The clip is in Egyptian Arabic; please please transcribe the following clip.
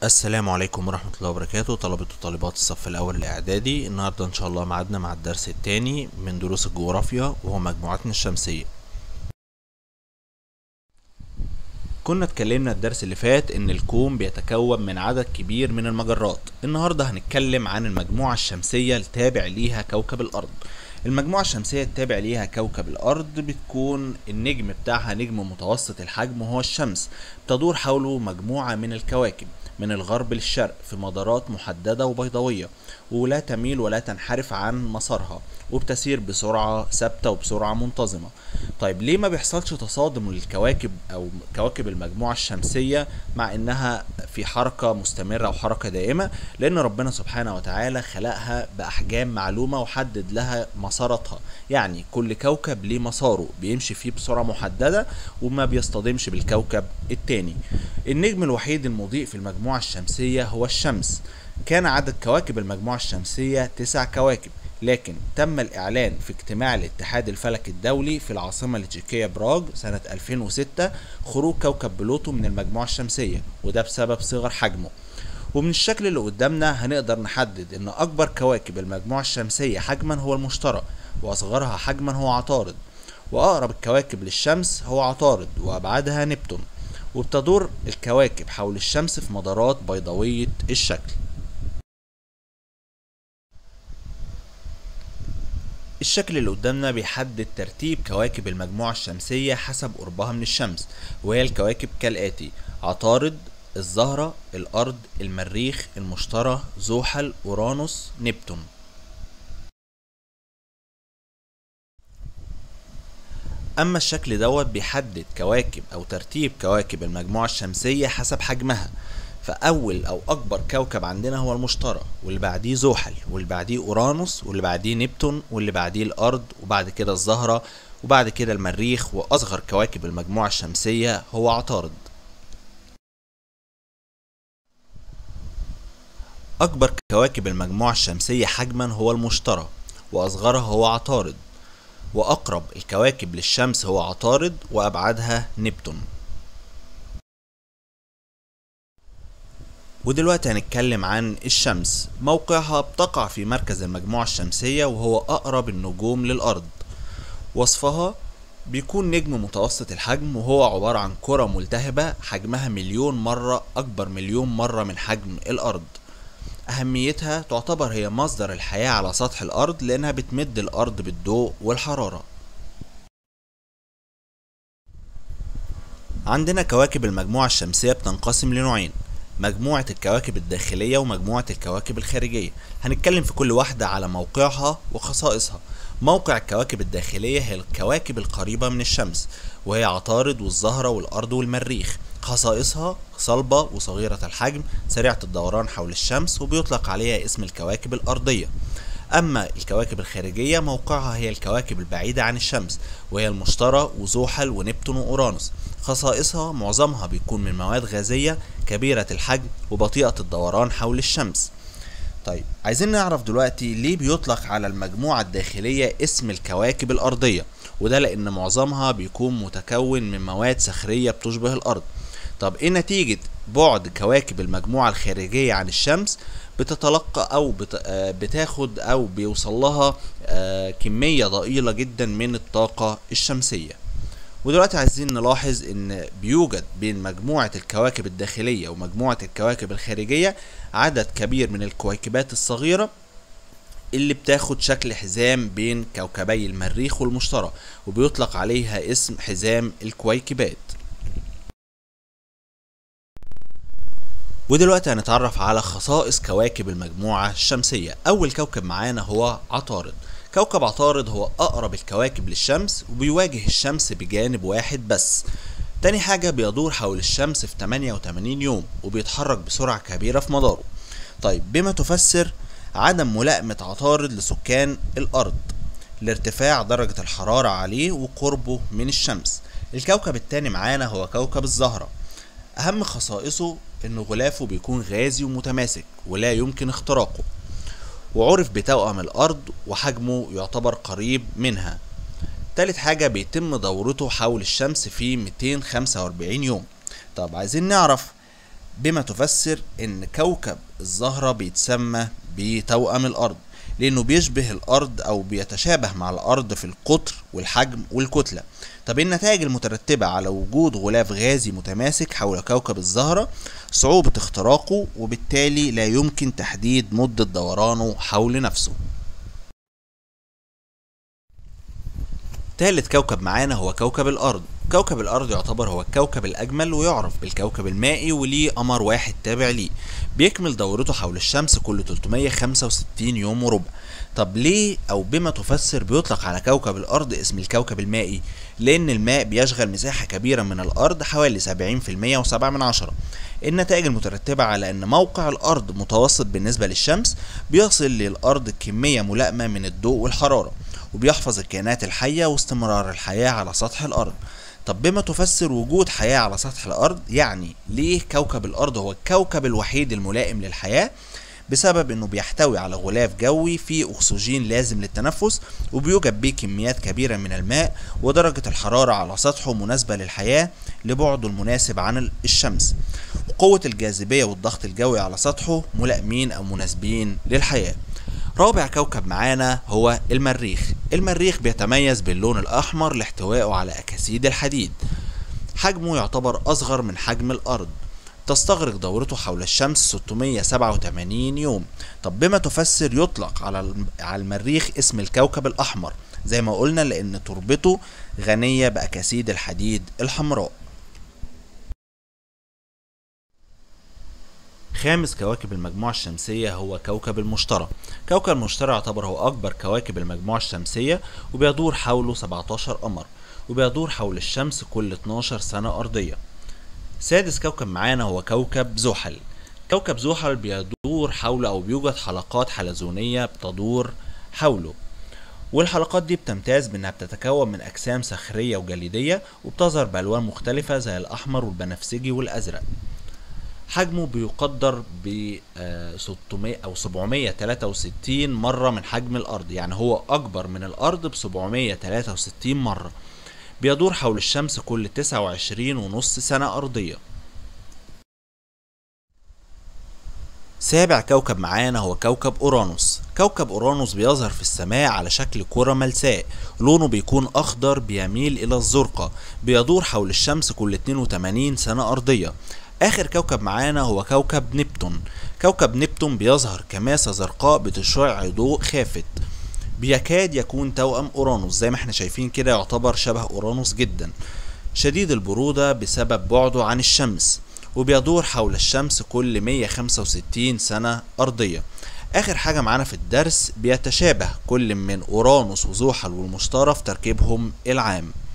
السلام عليكم ورحمة الله وبركاته طلبة وطالبات الصف الأول الإعدادي النهاردة إن شاء الله معادنا مع الدرس الثاني من دروس الجغرافيا وهو مجموعتنا الشمسية كنا اتكلمنا الدرس اللي فات ان الكون بيتكون من عدد كبير من المجرات النهاردة هنتكلم عن المجموعة الشمسية التابع ليها كوكب الأرض المجموعة الشمسية التابع ليها كوكب الأرض بتكون النجم بتاعها نجم متوسط الحجم وهو الشمس تدور حوله مجموعة من الكواكب من الغرب للشرق في مدارات محددة وبيضاوية ولا تميل ولا تنحرف عن مسارها وبتسير بسرعة ثابتة وبسرعة منتظمة طيب ليه ما بيحصلش تصادم للكواكب أو كواكب المجموعة الشمسية مع إنها في حركة مستمرة أو حركة دائمة لأن ربنا سبحانه وتعالى خلقها بأحجام معلومة وحدد لها مساراتها يعني كل كوكب ليه مساره بيمشي فيه بسرعة محددة وما بيصطدمش بالكوكب التاني النجم الوحيد المضيء في المجموعة الشمسية هو الشمس كان عدد كواكب المجموعة الشمسية تسع كواكب لكن تم الإعلان في اجتماع الاتحاد الفلكي الدولي في العاصمة التشيكية براغ سنة 2006 خروج كوكب بلوتو من المجموعة الشمسية وده بسبب صغر حجمه ومن الشكل اللي قدامنا هنقدر نحدد ان اكبر كواكب المجموعة الشمسية حجما هو المشتري واصغرها حجما هو عطارد واقرب الكواكب للشمس هو عطارد وابعدها نبتون وبتدور الكواكب حول الشمس في مدارات بيضاوية الشكل الشكل اللي قدامنا بيحدد ترتيب كواكب المجموعة الشمسية حسب قربها من الشمس وهي الكواكب كالآتي عطارد الزهرة الأرض المريخ المشتري زحل أورانوس نبتون أما الشكل دوت بيحدد كواكب أو ترتيب كواكب المجموعة الشمسية حسب حجمها فأول أو أكبر كوكب عندنا هو المشتري واللي بعديه زحل واللي بعديه أورانوس واللي بعديه نبتون واللي بعديه الأرض وبعد كده الزهرة وبعد كده المريخ وأصغر كواكب المجموعة الشمسية هو عطارد أكبر كواكب المجموعة الشمسية حجما هو المشتري وأصغرها هو عطارد وأقرب الكواكب للشمس هو عطارد وأبعدها نبتون ودلوقتي هنتكلم عن الشمس موقعها بتقع في مركز المجموعة الشمسية وهو أقرب النجوم للأرض وصفها بيكون نجم متوسط الحجم وهو عبارة عن كرة ملتهبة حجمها مليون مرة أكبر مليون مرة من حجم الأرض أهميتها تعتبر هي مصدر الحياة على سطح الأرض لأنها بتمد الأرض بالضوء والحرارة عندنا كواكب المجموعة الشمسية بتنقسم لنوعين مجموعة الكواكب الداخلية ومجموعة الكواكب الخارجية هنتكلم في كل واحدة على موقعها وخصائصها موقع الكواكب الداخلية هي الكواكب القريبة من الشمس وهي عطارد والزهرة والأرض والمريخ خصائصها صلبة وصغيرة الحجم سريعة الدوران حول الشمس وبيطلق عليها اسم الكواكب الأرضية أما الكواكب الخارجية موقعها هي الكواكب البعيدة عن الشمس وهي المشتري وزحل ونبتون وأورانوس خصائصها معظمها بيكون من مواد غازية كبيرة الحجم وبطيئة الدوران حول الشمس طيب عايزين نعرف دلوقتي ليه بيطلق على المجموعة الداخلية اسم الكواكب الأرضية وده لأن معظمها بيكون متكون من مواد صخرية بتشبه الأرض طب ايه نتيجة بعد كواكب المجموعة الخارجية عن الشمس بتتلقى او بت... بتاخد او بيوصل لها كمية ضئيلة جدا من الطاقة الشمسية ودلوقتي عايزين نلاحظ ان بيوجد بين مجموعة الكواكب الداخلية ومجموعة الكواكب الخارجية عدد كبير من الكويكبات الصغيرة اللي بتاخد شكل حزام بين كوكبي المريخ والمشتري وبيطلق عليها اسم حزام الكويكبات ودلوقتي هنتعرف على خصائص كواكب المجموعة الشمسية أول كوكب معانا هو عطارد كوكب عطارد هو أقرب الكواكب للشمس وبيواجه الشمس بجانب واحد بس تاني حاجة بيدور حول الشمس في 88 يوم وبيتحرك بسرعة كبيرة في مداره طيب بما تفسر عدم ملائمة عطارد لسكان الأرض لارتفاع درجة الحرارة عليه وقربه من الشمس الكوكب التاني معانا هو كوكب الزهرة أهم خصائصه إن غلافه بيكون غازي ومتماسك ولا يمكن اختراقه وعرف بتوأم الأرض وحجمه يعتبر قريب منها تالت حاجة بيتم دورته حول الشمس في 245 يوم طب عايزين نعرف بما تفسر ان كوكب الزهرة بيتسمى بتوأم الارض لانه بيشبه الارض او بيتشابه مع الارض في القطر والحجم والكتلة طب إيه النتائج المترتبة على وجود غلاف غازي متماسك حول كوكب الزهرة صعوبة اختراقه وبالتالي لا يمكن تحديد مدة دورانه حول نفسه تالت كوكب معانا هو كوكب الأرض كوكب الأرض يعتبر هو الكوكب الأجمل ويعرف بالكوكب المائي وليه قمر واحد تابع ليه بيكمل دورته حول الشمس كل 365 يوم وربع طب ليه أو بما تفسر بيطلق على كوكب الأرض اسم الكوكب المائي لأن الماء بيشغل مساحة كبيرة من الأرض حوالي 70% وسبعة من عشرة النتائج المترتبة على أن موقع الأرض متوسط بالنسبة للشمس بيصل للأرض كمية ملائمة من الضوء والحرارة وبيحفظ الكائنات الحية واستمرار الحياة على سطح الأرض طب بما تفسر وجود حياة على سطح الأرض يعني ليه كوكب الأرض هو الكوكب الوحيد الملائم للحياة بسبب انه بيحتوي على غلاف جوي فيه اكسجين لازم للتنفس وبيوجد به كميات كبيره من الماء ودرجه الحراره على سطحه مناسبه للحياه لبعده المناسب عن الشمس وقوه الجاذبيه والضغط الجوي على سطحه ملائمين او مناسبين للحياه رابع كوكب معانا هو المريخ المريخ بيتميز باللون الأحمر لاحتوائه على أكاسيد الحديد حجمه يعتبر أصغر من حجم الأرض تستغرق دورته حول الشمس 687 يوم طب بما تفسر يطلق على على المريخ اسم الكوكب الأحمر زي ما قلنا لأن تربته غنية بأكاسيد الحديد الحمراء خامس كواكب المجموعة الشمسية هو كوكب المشتري كوكب المشتري يعتبر هو أكبر كواكب المجموعة الشمسية وبيدور حوله 17 قمر وبيدور حول الشمس كل 12 سنة أرضية سادس كوكب معانا هو كوكب زحل كوكب زحل بيدور حوله أو بيوجد حلقات حلزونية بتدور حوله والحلقات دي بتمتاز بانها بتتكون من اجسام صخريه وجليديه وبتظهر بالوان مختلفه زي الاحمر والبنفسجي والازرق حجمه بيقدر ب 600 او 763 مره من حجم الارض يعني هو اكبر من الارض ب 763 مره بيدور حول الشمس كل 29 ونص سنه ارضيه سابع كوكب معانا هو كوكب اورانوس كوكب اورانوس بيظهر في السماء على شكل كرة ملساء لونه بيكون اخضر بيميل الى الزرقة بيدور حول الشمس كل 82 سنة ارضية اخر كوكب معانا هو كوكب نبتون كوكب نبتون بيظهر كماسة زرقاء بتشع ضوء خافت بيكاد يكون توأم اورانوس زي ما احنا شايفين كده يعتبر شبه اورانوس جدا شديد البرودة بسبب بعده عن الشمس وبيدور حول الشمس كل 165 سنة أرضية آخر حاجة معانا في الدرس بيتشابه كل من أورانوس وزحل والمشتري في تركيبهم العام